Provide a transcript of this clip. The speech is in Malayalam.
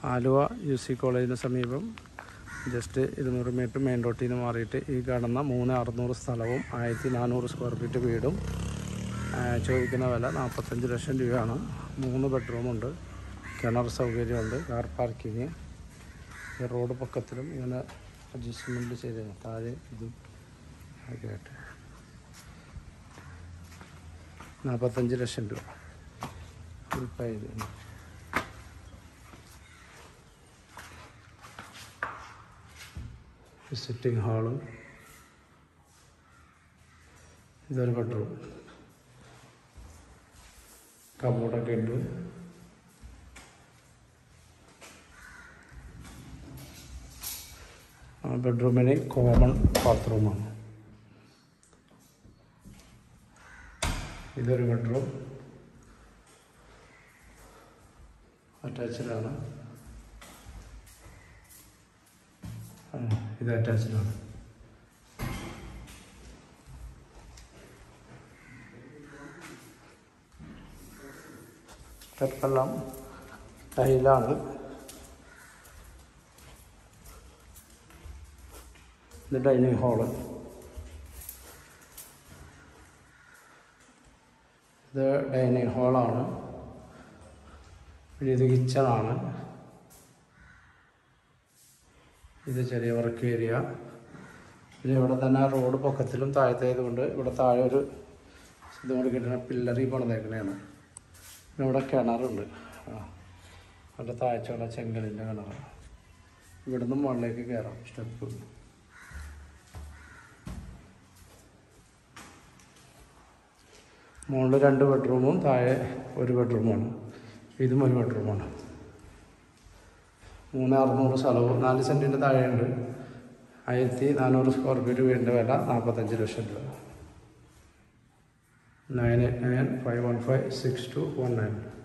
ആലുവ യു സി കോളേജിന് സമീപം ജസ്റ്റ് ഇരുന്നൂറ് മീറ്റർ മെയിൻ റോട്ടിൽ നിന്ന് മാറിയിട്ട് ഈ കാണുന്ന മൂന്ന് അറുന്നൂറ് സ്ഥലവും ആയിരത്തി നാനൂറ് സ്ക്വയർ ഫീറ്റ് വീടും ആ, ചോദിക്കുന്ന വില നാൽപ്പത്തഞ്ച് ലക്ഷം രൂപയാണ് മൂന്ന് ബെഡ്റൂമുണ്ട് കിണർ സൗകര്യമുണ്ട് കാർ പാർക്കിങ് ഈ റോഡ് പക്കത്തിലും ഇങ്ങനെ അഡ്ജസ്റ്റ്മെൻറ്റ് ചെയ്തതാണ് താഴെ ഇതും ഒക്കെ ആയിട്ട് നാൽപ്പത്തഞ്ച് ലക്ഷം രൂപ ഇപ്പം ഇത് സിറ്റിംഗ് ഹാള് ഇതൊരു ബെഡ്റൂം കബോർഡൊക്കെ ഉണ്ട് ആ ബെഡ്റൂമിന് കോമൺ ബാത്റൂമാണ് ഇതൊരു ബെഡ്റൂം അറ്റാച്ച്ഡാണ് ആ, ഇത് അറ്റാച്ച്ഡാണ് സ്റ്റെപ്പെല്ലാം ടൈലാണ് ഇത് ഡൈനിങ് ഹാള് ഇത് ഡൈനിങ് ഹാളാണ് പിന്നെ ഇത് കിച്ചണാണ് ഇത് ചെറിയ വർക്ക് ഏരിയ പിന്നെ ഇവിടെ തന്നെ റോഡ് പൊക്കത്തിലും താഴത്തേത് കൊണ്ട് ഇവിടെ താഴെ ഒരു ഇതും കൂടി കിട്ടുന്ന പില്ലറി പണിതേക്കണയാണ് പിന്നെ ഇവിടെ കിണറുണ്ട് ആ അവിടെ താഴ്ചയുള്ള ചെങ്കലിൻ്റെ കിണർ ഇവിടെ നിന്നും മുകളിലേക്ക് കയറാം സ്റ്റെപ്പ് മുകളിൽ രണ്ട് ബെഡ്റൂമും താഴെ ഒരു ബെഡ്റൂമാണ് ഇതും ഒരു ബെഡ്റൂമാണ് മൂന്ന് അറുന്നൂറ് സ്ഥലവും നാല് സെൻറ്റിൻ്റെ താഴെയുണ്ട് ആയിരത്തി നാനൂറ് സ്ക്വയർ ഫീറ്റ് വീടിൻ്റെ വില നാൽപ്പത്തഞ്ച് ലക്ഷം രൂപ nine eight nine five one five six two one nine